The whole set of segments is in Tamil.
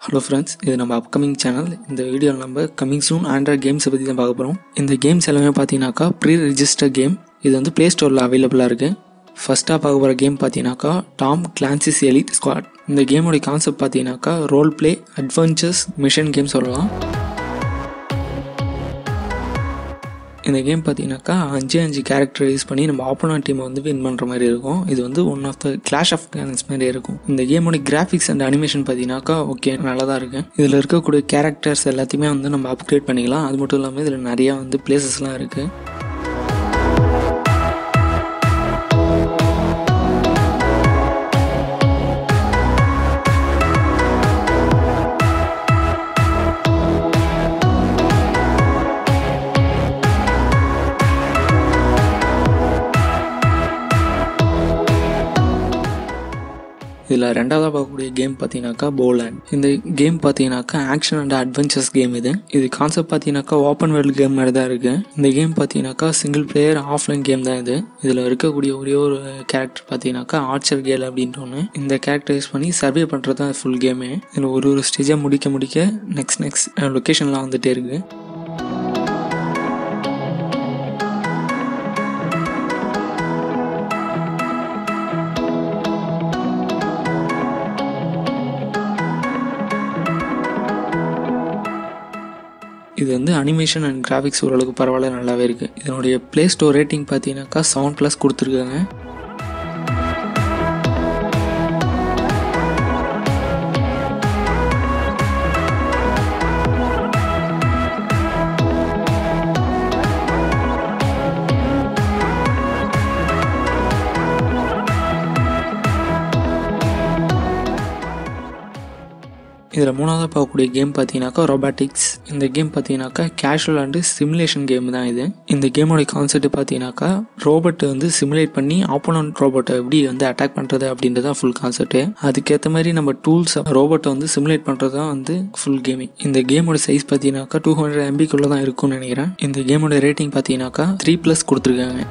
ஹலோ ஃப்ரெண்ட்ஸ் இது நம்ம அப்கமிங் சேனல் இந்த வீடியோவில் நம்ம கமிங் சூன் ஆண்ட்ராய்ட் கேம்ஸை பற்றி தான் பார்க்க போகிறோம் இந்த கேம்ஸ் எல்லாமே பார்த்தீங்கன்னாக்கா ப்ரீ ரெஜிஸ்டர் கேம் இது வந்து ப்ளே ஸ்டோரில் அவைலபிளாக இருக்குது ஃபஸ்ட்டாக பார்க்க போகிற கேம் பார்த்தீங்கன்னாக்கா டாம் கிளான்சிஸ் எலிட் ஸ்குவாட் இந்த கேமோட கான்செப்ட் பார்த்தீங்கன்னாக்கா role play adventures mission game சொல்லலாம் இந்த கேம் பார்த்தீங்கன்னாக்கா அஞ்சு அஞ்சு கேரக்டர் யூஸ் பண்ணி நம்ம ஆப்போனன்ட் டீமை வந்து வின் பண்ணுற மாதிரி இருக்கும் இது வந்து one of the Clash of Clans மாதிரி இருக்கும் இந்த கேமோட கிராஃபிக்ஸ் அண்ட் அனிமேஷன் பார்த்தீங்கன்னாக்கா ஓகே நல்லா தான் இருக்கு இதில் இருக்கக்கூடிய கேரக்டர்ஸ் எல்லாத்தையுமே வந்து நம்ம அப்கிரேட் பண்ணிக்கலாம் அது மட்டும் இல்லாமல் இதில் நிறையா வந்து பிளேசஸ்லாம் இருக்குது இதில் ரெண்டாவதாக பார்க்கக்கூடிய கேம் பார்த்தீங்கன்னாக்கா போலேண்ட் இந்த கேம் பார்த்தீங்கன்னாக்கா ஆக்ஷன் அண்ட் அட்வென்ச்சர்ஸ் கேம் இது இது கான்செப்ட் பார்த்தீங்கன்னாக்கா ஓப்பன் வேர்ல்டு கேம் மாதிரி தான் இருக்குது இந்த கேம் பார்த்தீங்கன்னாக்கா சிங்கிள் பிளேயர் ஆஃப்லைன் கேம் தான் இது இதில் இருக்கக்கூடிய ஒரே ஒரு கேரக்டர் பார்த்தீங்கன்னாக்கா ஆர்ச்சர் கேல் அப்படின்ட்டு ஒன்று இந்த கேரக்டர் யூஸ் பண்ணி சர்வே பண்ணுறது தான் ஃபுல் கேமே இதில் ஒரு ஒரு ஸ்டேஜாக முடிக்க முடிக்க நெக்ஸ்ட் நெக்ஸ்ட் லொக்கேஷன்லாம் வந்துட்டே இருக்குது இது வந்து அனிமேஷன் அண்ட் கிராஃபிக்ஸ் ஓரளவுக்கு பரவாயில்ல நல்லாவே இருக்குது இதனுடைய ப்ளே ஸ்டோர் ரேட்டிங் பார்த்தீங்கன்னாக்கா செவன் ப்ளஸ் கொடுத்துருக்காங்க இதில் மூணாவது பார்க்கக்கூடிய கேம் பார்த்தீங்கன்னாக்கா ரொபாட்டிக்ஸ் இந்த கேம் பார்த்தீங்கன்னாக்கா கேஷுவல் அண்டு சிமுலேஷன் கேம் தான் இது இந்த கேமோட கான்செப்ட் பார்த்தீங்கன்னாக்கா ரோபோட்டை வந்து சிமுலேட் பண்ணி ஆப்போனன்ட் ரோபோட்டை எப்படி வந்து அட்டாக் பண்ணுறது அப்படின்றது தான் ஃபுல் கான்செப்ட் அதுக்கேற்ற மாதிரி நம்ம டூல்ஸ் ரோபோட்டை வந்து சிமுலேட் பண்ணுறது தான் வந்து ஃபுல் கேமிங் இந்த கேமோட சைஸ் பார்த்தீங்கன்னாக்கா டூ ஹண்ட்ரட் எம்பிக்குள்ளே தான் இருக்கும்னு நினைக்கிறேன் இந்த கேமோட ரேட்டிங் பார்த்தீங்கன்னாக்கா த்ரீ ப்ளஸ் கொடுத்துருக்காங்க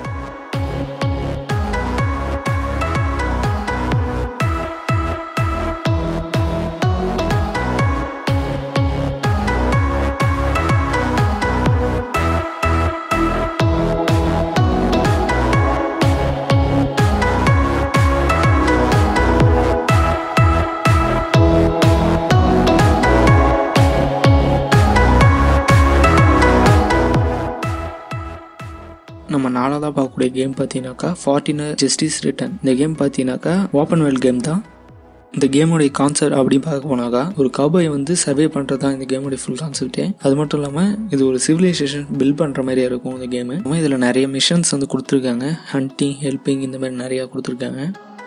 நம்ம நாலாவதாக பார்க்கக்கூடிய கேம் பார்த்தீங்கன்னாக்கா ஃபார்ட்டினர் ஜஸ்டிஸ் ரிட்டன் இந்த கேம் பார்த்தீங்கன்னாக்கா ஓப்பன் வேர்ல்ட் கேம் தான் இந்த கேமோடைய கான்செப்ட் அப்படின்னு பார்க்க போனாக்கா ஒரு கபாயை வந்து சர்வே பண்ணுறது தான் இந்த கேமோடைய ஃபுல் கான்செப்டே அது மட்டும் இல்லாமல் இது ஒரு சிவிலைசேஷன் பில்ட் பண்ணுற மாதிரியே இருக்கும் இந்த கேமு இதில் நிறைய மிஷன்ஸ் வந்து கொடுத்துருக்காங்க ஹண்டிங் ஹெல்பிங் இந்த மாதிரி நிறையா கொடுத்துருக்காங்க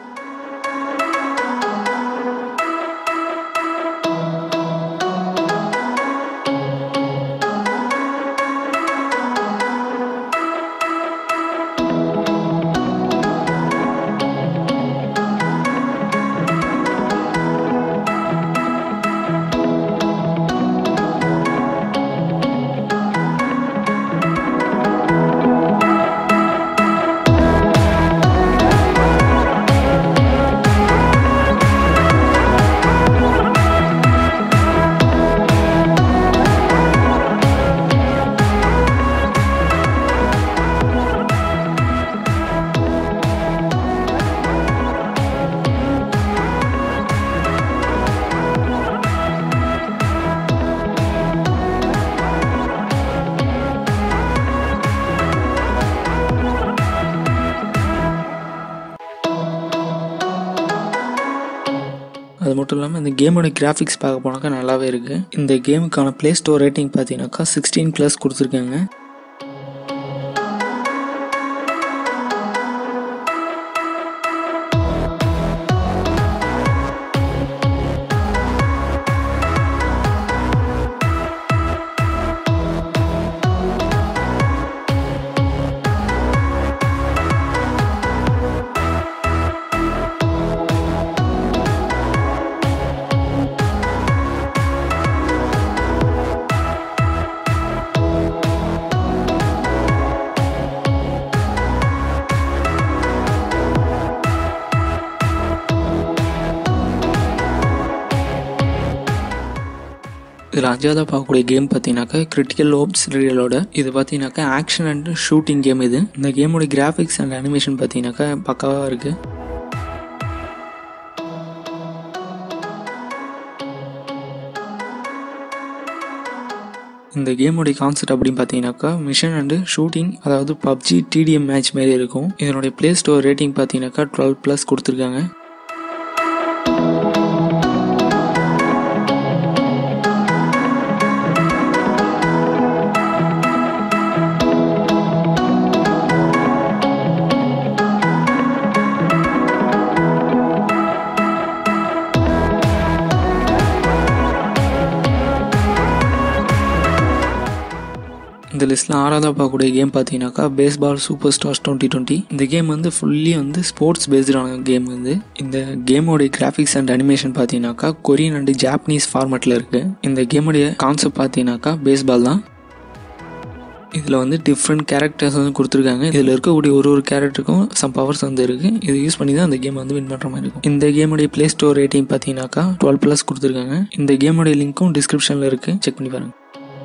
அது மட்டும் இல்லாமல் இந்த கேமோட கிராஃபிக்ஸ் பார்க்க போனாக்கா நல்லாவே இருக்குது இந்த கேமுக்கான ப்ளே ஸ்டோர் ரேட்டிங் பார்த்தீங்கன்னாக்கா சிக்ஸ்டீன் ப்ளஸ் கொடுத்துருக்காங்க இதில் அஞ்சாவதாக பார்க்கக்கூடிய கேம் பார்த்தீங்கன்னாக்கா கிரிட்டிக்கல் ஓப்ஸ் ரியலோட இது பார்த்தீங்கன்னாக்கா ஆக்ஷன் அண்ட் ஷூட்டிங் கேம் இது இந்த கேமோட கிராஃபிக்ஸ் அண்ட் அனிமேஷன் பார்த்தீங்கன்னாக்கா பக்காவாக இருக்குது இந்த கேமோடைய கான்செப்ட் அப்படின்னு பார்த்தீங்கன்னாக்கா மிஷன் அண்டு ஷூட்டிங் அதாவது பப்ஜி டிடிஎம் மேட்ச் மாரி இருக்கும் இதனுடைய ப்ளே ஸ்டோர் ரேட்டிங் பார்த்தீங்கன்னாக்கா டுவெல் ப்ளஸ் கொடுத்துருக்காங்க இந்த லிஸ்ட்டில் ஆறாவதாக பார்க்கக்கூடிய கேம் பார்த்தீங்கன்னாக்கா baseball super stars twenty twenty இந்த கேம் வந்து ஃபுல்லி வந்து ஸ்போர்ட்ஸ் பேஸ்டான கேம் வந்து இந்த கேமோடைய கிராஃபிக்ஸ் அண்ட் அனிமேஷன் பார்த்தீங்கன்னாக்கா கொரியன் அண்ட் ஜாப்பனீஸ் ஃபார்மேட்டில் இருக்குது இந்த கேமோடைய கான்செப்ட் பார்த்தீங்கன்னாக்கா பேஸ்பால் தான் இதில் வந்து டிஃப்ரெண்ட் கேரக்டர்ஸ் வந்து கொடுத்துருக்காங்க இதில் இருக்கக்கூடிய ஒரு ஒரு கேரக்டருக்கும் சம் பவர்ஸ் வந்து இருக்குது இது யூஸ் பண்ணி தான் அந்த கேம் வந்து வின் பண்ணுற மாதிரி இருக்கும் இந்த கேமுடைய ப்ளே ஸ்டோர் ரேட்டிங் பார்த்தீங்கன்னாக்கா டுவெல் ப்ளஸ் கொடுத்துருக்காங்க இந்த கேமுடைய லிங்க்கும் டிஸ்கிரிப்ஷனில் இருக்குது செக் பண்ணி பாருங்கள்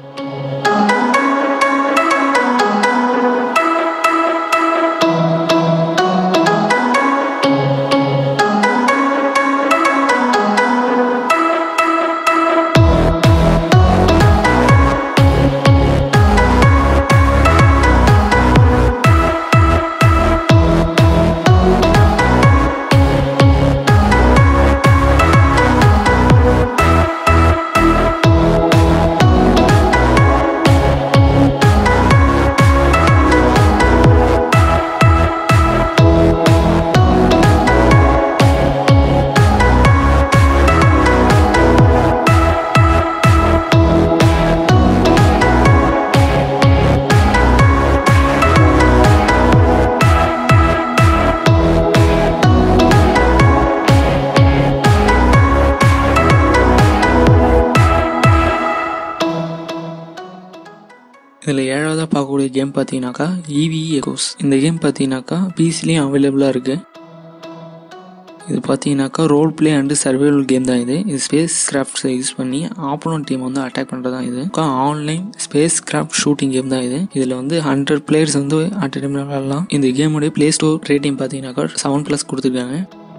இதில் ஏழாவதாக பார்க்கக்கூடிய கேம் பார்த்தீங்கன்னாக்கா இவி எகோஸ் இந்த கேம் பார்த்தீங்கன்னாக்கா பிசிலையும் அவைலபிளாக இருக்குது இது பார்த்தீங்கன்னாக்கா role play and survival game தான் இது இது ஸ்பேஸ் கிராஃப்ட்ஸை யூஸ் பண்ணி ஆப்போனன்ட் டீம் வந்து அட்டாக் பண்ணுறது தான் இது online space craft shooting game தான் இது இதில் வந்து ஹண்ட்ரட் பிளேயர்ஸ் வந்து அட் டைம் விளாடலாம் இந்த கேமுடைய ப்ளே ஸ்டோர் ரேட்டிங் பார்த்தீங்கன்னாக்கா செவன் ப்ளஸ் கொடுத்துருக்காங்க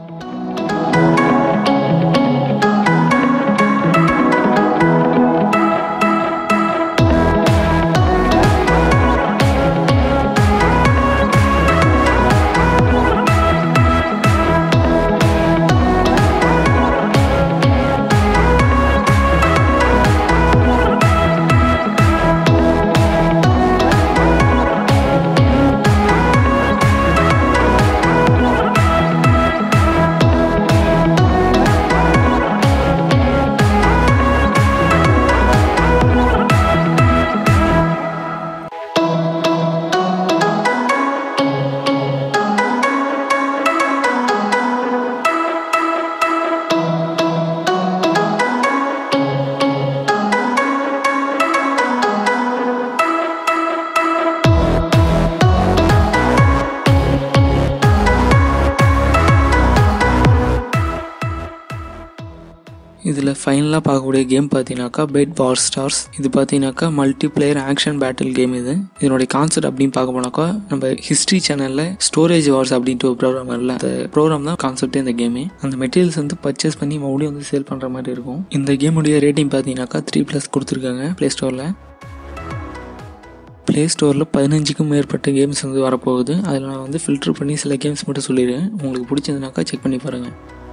இதில் ஃபைனலாக பார்க்கக்கூடிய கேம் பார்த்தீங்கன்னாக்கா பெட் வார் ஸ்டார்ஸ் இது பார்த்தீங்கன்னாக்கா multi player action battle game இது இதனுடைய கான்செப்ட் அப்படின்னு பார்க்க போனாக்கா நம்ம ஹிஸ்ட்ரி சேனலில் ஸ்டோரேஜ் வார்ஸ் அப்படின்ட்டு ஒரு ப்ரோக்ராம் இல்லை அந்த ப்ரோக்ராம் தான் கான்செப்டே இந்த கேமு அந்த மெட்டீரியல்ஸ் வந்து பர்ச்சேஸ் பண்ணி மறுபடியும் வந்து சேல் பண்ணுற மாதிரி இருக்கும் இந்த கேமுடைய ரேட்டிங் பார்த்தீங்கன்னாக்கா த்ரீ ப்ளஸ் கொடுத்துருக்காங்க ப்ளே ஸ்டோரில் ப்ளே ஸ்டோரில் பதினஞ்சுக்கும் மேற்பட்ட கேம்ஸ் வந்து வரப்போகுது அதில் நான் வந்து ஃபில்டர் பண்ணி சில கேம்ஸ் மட்டும் சொல்லிடுறேன் உங்களுக்கு பிடிச்சதுனாக்கா செக் பண்ணி பாருங்கள்